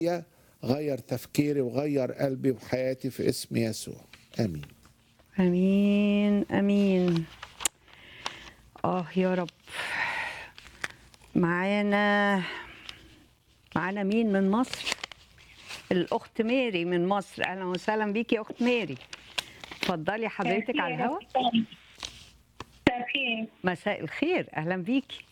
غير تفكيري وغير قلبي وحياتي في اسم يسوع امين امين امين اه يا رب معانا معانا مين من مصر الاخت ميري من مصر اهلا وسهلا بيكي يا اخت ميري اتفضلي حضرتك على الهواء تأخير مساء الخير اهلا بيكي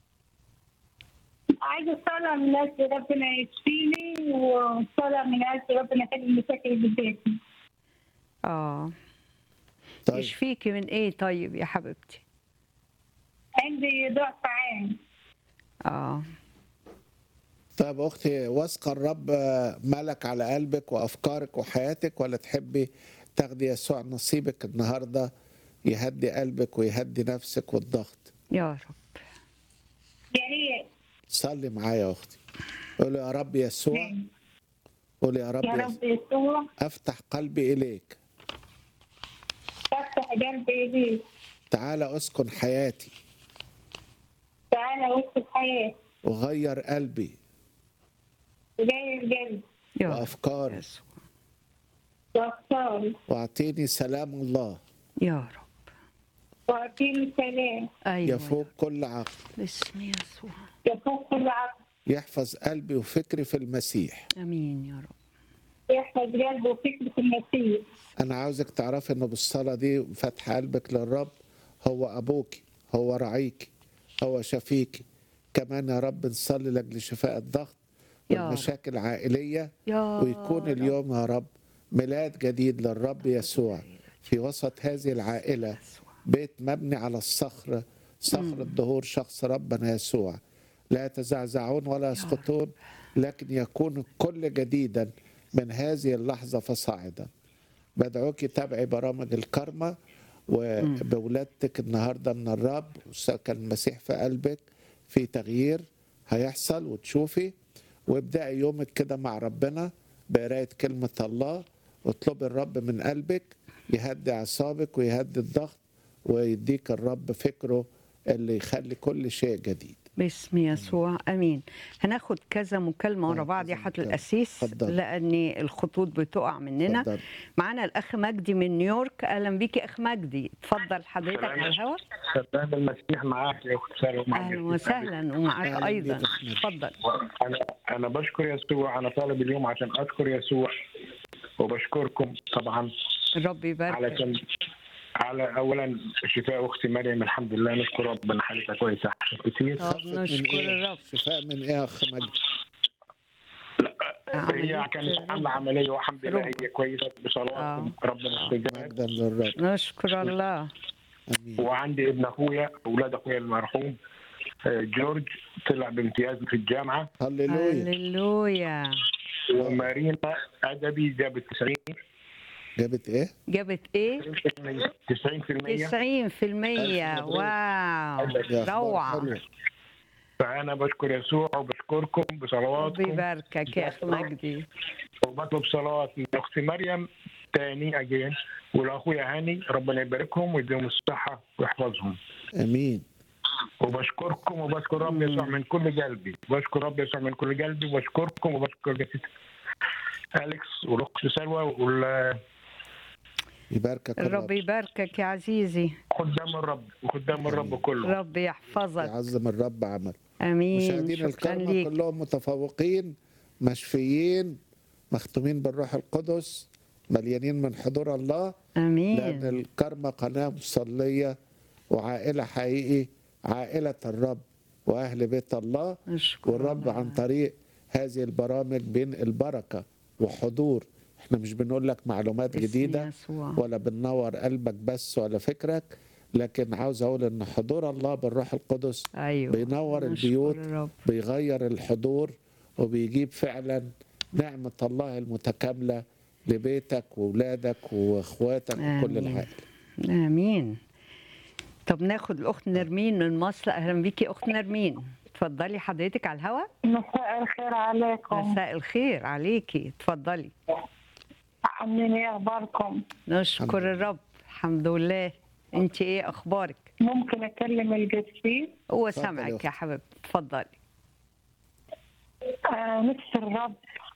عايزة صلاة من أجل ربنا يشفيني وصلاة من أجل ربنا يحل المشاكل اللي في بيتي اه طيب يشفيكي من ايه طيب يا حبيبتي عندي ضعف عين اه طيب اختي واثقه الرب ملك على قلبك وافكارك وحياتك ولا تحبي تاخدي يسوع نصيبك النهارده يهدي قلبك ويهدي نفسك والضغط يا رب يا ريت صلي معايا يا اختي قولي يا رب يسوع قولي يا رب, يا يسوع. رب يسوع افتح قلبي اليك افتح قلبي ليك تعالى اسكن حياتي تعالى وسط الحياة وغير قلبي وجاي القلب يا رب وافكاري يسوع وأفكاري واعطيني سلام الله يا رب وأعطيني سلام ايوه يفوق كل عقل باسم يسوع يفوق كل عقل يحفظ قلبي وفكري في المسيح امين يا رب يحفظ قلبه وفكرة المسيح انا عاوزك تعرفي انه بالصلاه دي فتح قلبك للرب هو ابوك هو رعيك هو شفيك كمان يا رب نصلي لاجل شفاء الضغط يا والمشاكل العائليه يا ويكون رب. اليوم يا رب ميلاد جديد للرب يسوع في وسط هذه العائله بيت مبني على الصخر صخر الدهور شخص ربنا يسوع لا يتزعزعون ولا يسقطون لكن يكون الكل جديدا من هذه اللحظه فصاعدا بدعوك تابعي برامج الكرمة وبولادتك النهاردة من الرب وسكن المسيح في قلبك في تغيير هيحصل وتشوفي وابدأي يومك كده مع ربنا بقراية كلمة الله واطلبي الرب من قلبك يهدي أعصابك ويهدي الضغط ويديك الرب فكره اللي يخلي كل شيء جديد باسم يسوع امين هناخد كذا مكالمه ورا آه، بعض يا كذا حضره مكالمة. القسيس اتفضل. لان الخطوط بتقع مننا اتفضل. معانا الاخ مجدي من نيويورك اهلا بيكي اخ مجدي اتفضل حضرتك على الهواء سلام المسيح معاك يا اخت ساره ومع اهلا المسيح. وسهلا ومعاك أهلاً ايضا بيك أخ مجدي. اتفضل انا انا بشكر يسوع انا طالب اليوم عشان اشكر يسوع وبشكركم طبعا الرب يبارك علشان على اولا شفاء اختي مريم الحمد لله نشكر ربنا حالتها كويسه احسن كتير طب خفت من نشكر إيه؟ الرب شفاء من ايه يا اخ مجدي هي كانت عامله عمليه والحمد لله هي كويسه بصلواتكم ربنا استجاب مجدا للرب نشكر الله امين وعندي ابن اخويا اولاد اخويا المرحوم آه، جورج طلع بامتياز في الجامعه هللويا هللويا ومارينا ادبي جابت 90 جابت ايه؟ جابت ايه 90% 90% واو يا أخبار روعه حلوة. فانا بشكر يسوع وبشكركم رب بصلواتكم يباركك يا اخ مجدي وبطلب صلوات من اختي مريم تاني اجين ولاخويا هاني ربنا يباركهم ويديهم الصحه ويحفظهم امين وبشكركم وبشكر رب يسوع من كل قلبي بشكر رب يسوع من كل قلبي وبشكركم وبشكر جسد اليكس والاخت سلوى وخدام يباركك الرب الرب يباركك يا عزيزي الرب وخدام الرب كله رب يحفظك يعظم الرب عمل امين مشاهدين شكرا الكرمة ليك كلهم متفوقين مشفيين مختومين بالروح القدس مليانين من حضور الله لأن امين الكرمة قناة مصلية وعائلة حقيقي عائلة الرب وأهل بيت الله نشكر والرب الله. عن طريق هذه البرامج بين البركة وحضور احنا مش بنقول لك معلومات باسم جديدة يسوع. ولا بننور قلبك بس ولا فكرك لكن عاوز اقول ان حضور الله بالروح القدس ايوه بينور نشكر البيوت الرب. بيغير الحضور وبيجيب فعلا نعمة الله المتكاملة لبيتك وولادك واخواتك وكل آمين. العائلة امين طب ناخد الاخت نرمين من مصر اهلا بيكي اخت نرمين اتفضلي حضرتك على الهواء مساء الخير عليكم مساء الخير عليكي اتفضلي عاملين ايه اخباركم نشكر الحمد لله. الرب الحمد لله انت ايه اخبارك ممكن اكلم القسيس هو اتفضلي يا سامعك أختي. يا حبيبتي اتفضلي آه نفس الرب